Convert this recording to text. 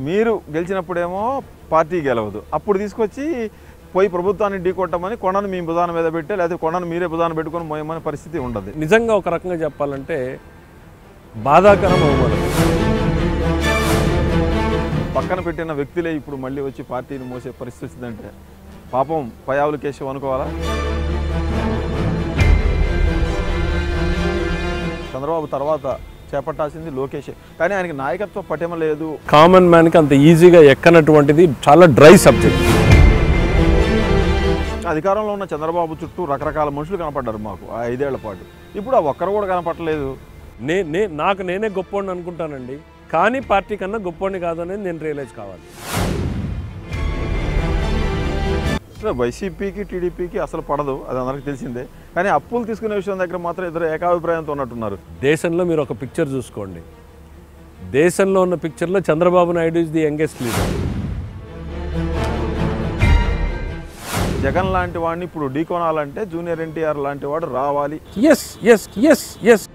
మీరు గెలిచినప్పుడేమో పార్టీ గెలవదు అప్పుడు తీసుకొచ్చి పోయి ప్రభుత్వాన్ని ఢీకొట్టమని కొండను మీ భుజాన మీద పెట్టే లేకపోతే కొండను మీరే భుజాన పెట్టుకొని మోయమనే పరిస్థితి ఉండదు నిజంగా ఒక రకంగా చెప్పాలంటే బాధాకరం అవమానం పక్కన పెట్టిన వ్యక్తులే ఇప్పుడు మళ్ళీ వచ్చి పార్టీని మోసే పరిస్థితి వచ్చిందంటే పాపం పయావుల కేశవ్ అనుకోవాలా చంద్రబాబు తర్వాత చేపట్టాల్సింది లోకేష్ కానీ ఆయనకి నాయకత్వ పటిమ లేదు కామన్ మ్యాన్కి అంత ఈజీగా ఎక్కనటువంటిది చాలా డ్రై సబ్జెక్ట్ అధికారంలో ఉన్న చంద్రబాబు చుట్టూ రకరకాల మనుషులు కనపడ్డారు మాకు ఆ ఐదేళ్ల పాటు ఇప్పుడు ఆ ఒక్కరు కూడా కనపడలేదు నే నే నాకు నేనే గొప్పోడిని అనుకుంటానండి కానీ పార్టీ కన్నా గొప్పోడిని కాదు అనేది నేను రియలైజ్ కావాలి అసలు వైసీపీకి టీడీపీకి అసలు పడదు అది అందరికీ తెలిసిందే కానీ అప్పులు తీసుకునే విషయం దగ్గర మాత్రం ఇద్దరు ఏకాభిప్రాయంతో ఉన్నట్టున్నారు దేశంలో మీరు ఒక పిక్చర్ చూసుకోండి దేశంలో ఉన్న పిక్చర్లో Chandrababu Naidu is the youngest leader Jagan లాంటి వాడిని ఇప్పుడు ఢీకొనాలంటే జూనియర్ ఎన్టీఆర్ లాంటి వాడు రావాలి ఎస్ ఎస్ ఎస్ ఎస్